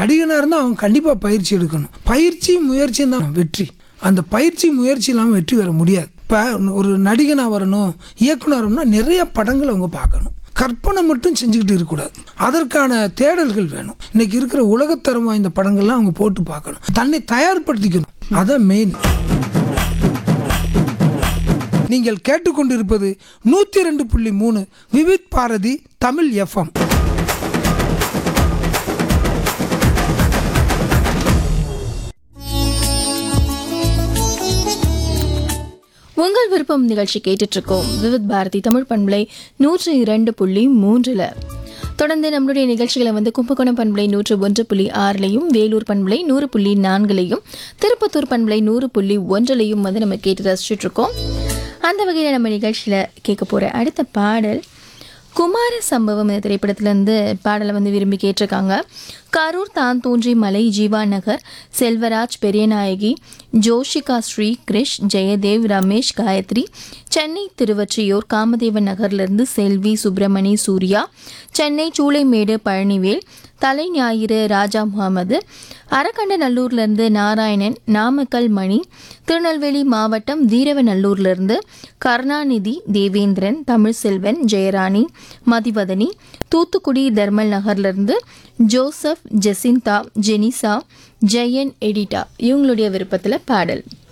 நடிகனாக இருந்தால் அவன் கண்டிப்பாக பயிற்சி எடுக்கணும் பயிற்சி முயற்சியும் தான் வெற்றி அந்த பயிற்சி முயற்சி இல்லாமல் வெற்றி பெற முடியாது இப்போ ஒரு நடிகனாக வரணும் இயக்குனர் வரணும்னா நிறைய படங்கள் அவங்க பார்க்கணும் கற்பனை மட்டும் செஞ்சுக்கிட்டு இருக்கக்கூடாது அதற்கான தேடல்கள் வேணும் இன்னைக்கு இருக்கிற உலகத்தரம் வாய்ந்த படங்கள்லாம் அவங்க போட்டு பார்க்கணும் தன்னை தயார்படுத்திக்கணும் அதான் மெயின் நீங்கள் கேட்டுக்கொண்டிருப்பது நூற்றி ரெண்டு புள்ளி மூணு விவித் பாரதி தமிழ் எஃப்எம் உங்கள் விருப்பம் நிகழ்ச்சி கேட்டுட்டு இருக்கோம் விவித் பாரதி தமிழ் பண்பலை நூற்றி இரண்டு புள்ளி மூன்றுல தொடர்ந்து நம்மளுடைய நிகழ்ச்சிகளை வந்து கும்பகோணம் பண்பலை நூற்று ஒன்று புள்ளி ஆறுலையும் வேலூர் பண்பலை நூறு புள்ளி நான்குலையும் திருப்பத்தூர் பண்பலை நூறு புள்ளி ஒன்றுலையும் வந்து நம்ம கேட்டு ரசிச்சுட்டு இருக்கோம் அந்த வகையில் நம்ம நிகழ்ச்சியில் கேட்க போகிற அடுத்த பாடல் குமார சம்பவம் இந்த திரைப்படத்திலேருந்து பாடலை வந்து விரும்பி கேட்டிருக்காங்க கரூர் தான் தோன்றி மலை ஜீவா நகர் செல்வராஜ் பெரியநாயகி ஜோஷிகா ஸ்ரீ கிரிஷ் ஜெயதேவ் ரமேஷ் காயத்ரி சென்னை திருவொற்றியூர் காமதேவன் நகர்லேருந்து செல்வி சுப்பிரமணி சூர்யா சென்னை சூளைமேடு பழனிவேல் தலை ஞாயிறு ராஜா முகமது அரக்கண்டநல்லூர்லேருந்து நாராயணன் நாமக்கல் மணி திருநெல்வேலி மாவட்டம் வீரவநல்லூர்லேருந்து கருணாநிதி தேவேந்திரன் தமிழ்செல்வன் ஜெயராணி மதிவதனி தூத்துக்குடி தர்மல் நகர்லேருந்து Joseph Jacintha Jenisa Jeyan Edita இவங்களுடைய விருப்பத்தில் பாடல்